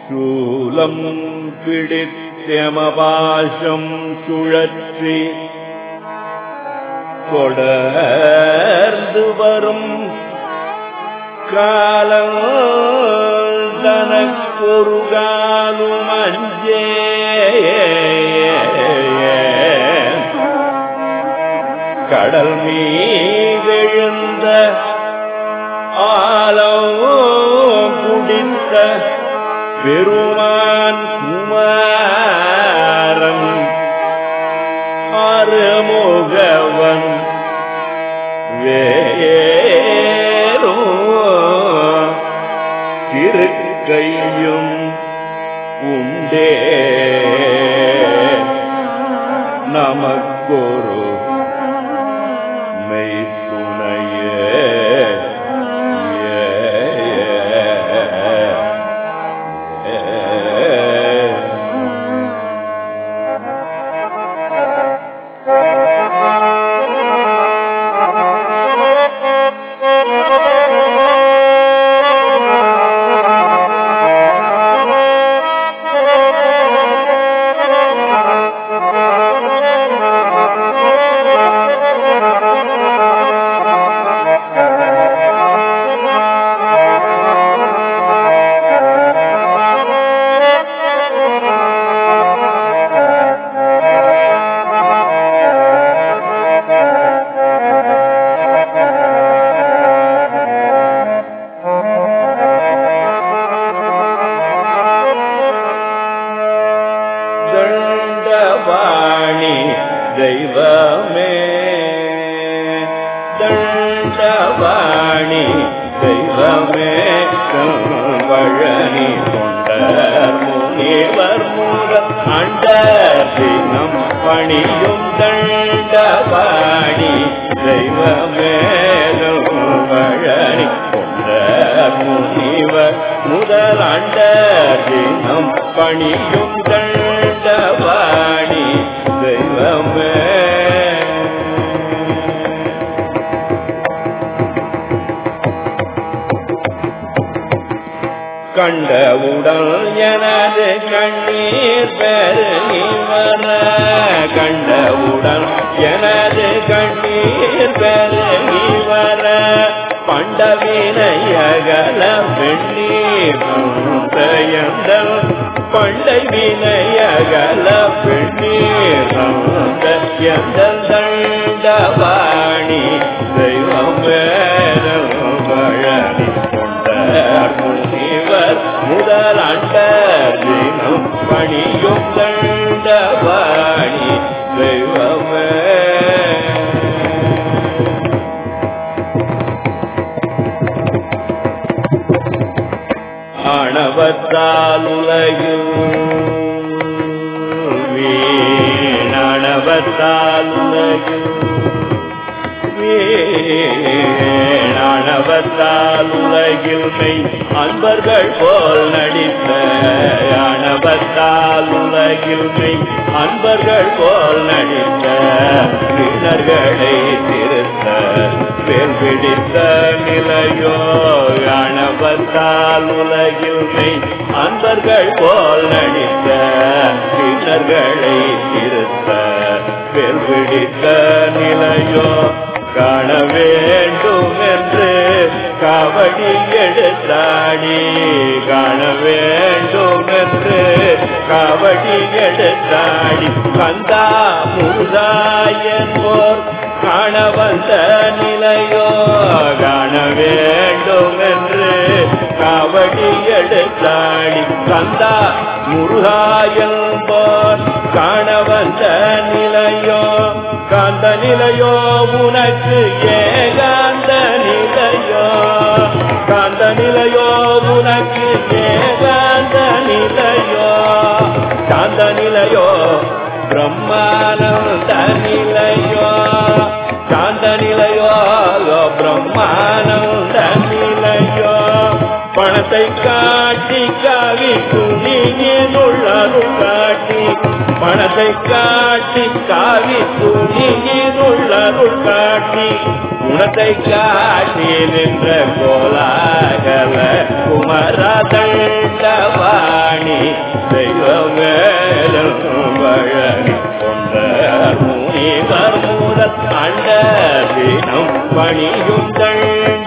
சூலம் பிடித்தமபாசம் சுழற்றி தொடர்ந்து வரும் காலம் தனக்கொரு காலும் அஞ்சே கடல் மீதெழுந்த ஆலம் குடித்த பெருமான் குமாரன் அருமுகவன் வேரோ திருக்கையும் உண்டே நமக்கொரு மெய்த்துணையே தண்டவாணி தெய்வமே தண்டவாணி தெய்வமே வழனி தொண்டர் முனிவர் முதல் அண்ட தினம் பணியும் தண்டவாணி தெய்வமே வழனி தொண்டர் முனிவர் முதல் அண்ட தினம் பணியும் தண்டவாணி தெய்வமே கண்டவுடல் எனது கண்ணீர் பெருகி வர கண்டவுடல் எனது கண்ணீர் பெருகி வர பண்டவினையகல வெண்ணீர் பயந்தல் பண்டை வினையகல வெண்ணீர் எந்தல் தண்டவாணி தெய்வம் வேதம் வழி கொண்டார் முனிவர் முதல் அண்டர் தினம் பணியும் தண்டவாணி தெய்வமே ஆணவத்தால் உலகில் வீணாணவத்தால் உலகில் ஆணவத்தால் உலகில் மெய் அன்பர்கள் போல் நடித்த ஆணவத்தால் உலகில் மெய் அன்பர்கள் போல் நடித்த வீணர்களை திருத்த வேல் பிடித்த நிலையோ ஆணவத்தால் உலகில் மெய் அன்பர்கள் போல் நடித்த வீணர்களை திருத்த வேல் பிடித்த நிலையோ காண வேண்டும் என்று காவடி எடுத்தாடி காண வேண்டும் என்று காவடி எடுத்தாடி கந்தா முருதாயன் போர் காண வந்த நிலையோ காண வேண்டும் என்று காவடி எடுத்தாடி கந்தா முருகாயன் போர் காண வந்த நிலையோ காந்த நிலையோ உனக்கு ஏகாந்த நிலையோ காந்த நிலையோ உனக்கு ஏகாந்த நிலையோ காந்த நிலையோ பிரம்மானந்த நிலையோ காந்த நிலையோ பிரம்மானந்த நிலையோ பணத்தை காட்டி காவி துணியினுள்ளருள் காட்டி பணத்தை காட்டி காவி துணியினுள்ளருள் காட்டி குணத்தை காட்டி நின்ற கோலாகல குமரதண்டவாணி பணி தெய்வமேலும் வழங்கி கொண்ட முனிவர் முதல் அண்ட தினம் பணியும் தள்